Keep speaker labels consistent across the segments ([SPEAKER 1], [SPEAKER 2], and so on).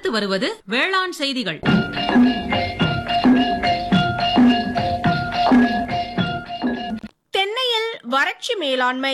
[SPEAKER 1] அடுத்து வருவது வேளாண் செய்திகள்
[SPEAKER 2] தென்னையில் வறட்சி மேலாண்மை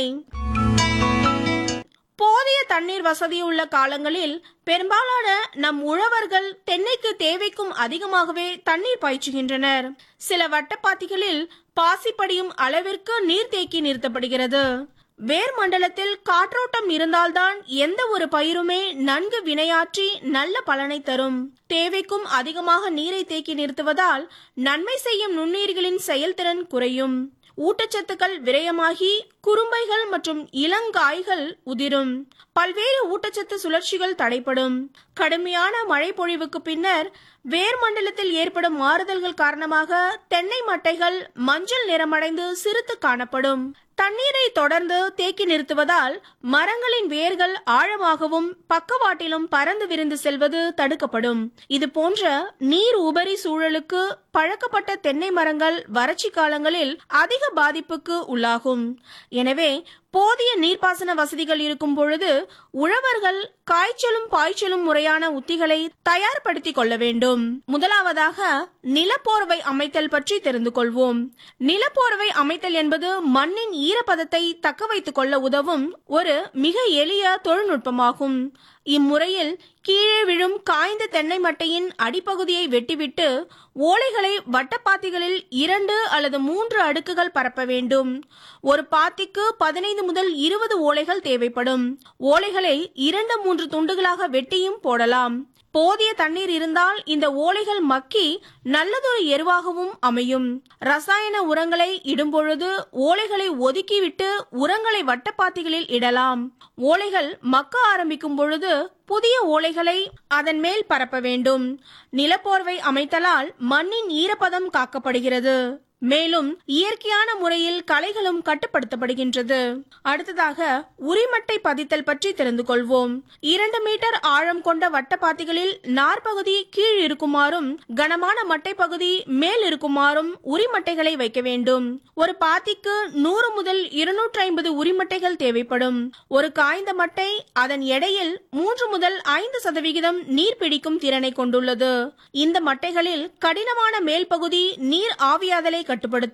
[SPEAKER 2] போதிய தண்ணீர் வசதியுள்ள காலங்களில் பெரும்பாலான நம் உழவர்கள் தென்னைக்கு தேவைக்கும் அதிகமாகவே தண்ணீர் பாய்ச்சுகின்றனர் சில வட்டப்பாத்திகளில் பாசி படியும் அளவிற்கு நீர் தேக்கி நிறுத்தப்படுகிறது வேர் மண்டலத்தில் காற்றோட்டம் இருந்தால்தான் எந்த ஒரு பயிருமே நன்கு வினையாற்றி நல்ல பலனை தரும் தேவைக்கும் அதிகமாக நீரை தேக்கி நிறுத்துவதால் நன்மை செய்யும் நுண்ணுயிர்களின் செயல்திறன் குறையும் ஊட்டச்சத்துக்கள் விரயமாகி குறும்பைகள் மற்றும் இளங்காய்கள் உதிரும் பல்வேறு ஊட்டச்சத்து சுழற்சிகள் தடைப்படும் கடுமையான மழை பொழிவுக்கு பின்னர் வேர் மண்டலத்தில் ஏற்படும் மாறுதல்கள் காரணமாக தென்னை மட்டைகள் மஞ்சள் நிறமடைந்து சிறுத்து காணப்படும் தண்ணீரை தொடர்ந்து தேக்கி நிறுத்துவதால் மரங்களின் வேர்கள் ஆழமாகவும் பக்கவாட்டிலும் பறந்து விரிந்து செல்வது தடுக்கப்படும் இது போன்ற நீர் உபரி சூழலுக்கு பழக்கப்பட்ட தென்னை மரங்கள் வறட்சி காலங்களில் அதிக பாதிப்புக்கு உள்ளாகும் எனவே போதிய நீர்ப்பாசன வசதிகள் இருக்கும் பொழுது உழவர்கள் காய்ச்சலும் பாய்ச்சலும் முறையான உத்திகளை தயார்படுத்திக் கொள்ள வேண்டும் முதலாவதாக நிலப்போர்வை அமைத்தல் பற்றி தெரிந்து கொள்வோம் நிலப்போர்வை அமைத்தல் என்பது மண்ணின் ஈரப்பதத்தை தக்க வைத்துக் கொள்ள உதவும் ஒரு மிக எளிய தொழில்நுட்பமாகும் இம்முறையில் கீழே விழும் காய்ந்த தென்னை மட்டையின் அடிப்பகுதியை வெட்டிவிட்டு ஓலைகளை வட்டப்பாத்திகளில் இரண்டு அல்லது மூன்று அடுக்குகள் பரப்ப வேண்டும் ஒரு பாத்திக்கு பதினைந்து முதல் இருபது ஓலைகள் தேவைப்படும் ஓலைகளை இரண்டு மூன்று துண்டுகளாக வெட்டியும் போடலாம் போதிய தண்ணீர் இருந்தால் இந்த ஓலைகள் மக்கி நல்லதொரு எருவாகவும் அமையும் ரசாயன உரங்களை இடும்பொழுது ஓலைகளை ஒதுக்கிவிட்டு உரங்களை வட்டப்பாத்திகளில் இடலாம் ஓலைகள் மக்க ஆரம்பிக்கும் பொழுது புதிய ஓலைகளை அதன் மேல் பரப்ப வேண்டும் நிலப்போர்வை அமைத்தலால் மண்ணின் ஈரப்பதம் காக்கப்படுகிறது மேலும் இயற்கையான முறையில் களைகளும் கட்டுப்படுத்தப்படுகின்றது அடுத்ததாக உரிமட்டை பதித்தல் பற்றி தெரிந்து கொள்வோம் இரண்டு மீட்டர் ஆழம் கொண்ட வட்டப்பாத்திகளில் நார்பகுதி கீழ் இருக்குமாறும் கனமான மட்டை பகுதி மேல் இருக்குமாறும் உரிமட்டைகளை வைக்க வேண்டும் ஒரு பாத்திக்கு நூறு முதல் இருநூற்றி ஐம்பது உரிமட்டைகள் தேவைப்படும் ஒரு காய்ந்த மட்டை அதன் எடையில் மூன்று முதல் ஐந்து சதவிகிதம் நீர் பிடிக்கும் திறனை கொண்டுள்ளது இந்த மட்டைகளில் கடினமான மேல் பகுதி நீர் ஆவியாதலை கட்டுப்படுத்தும்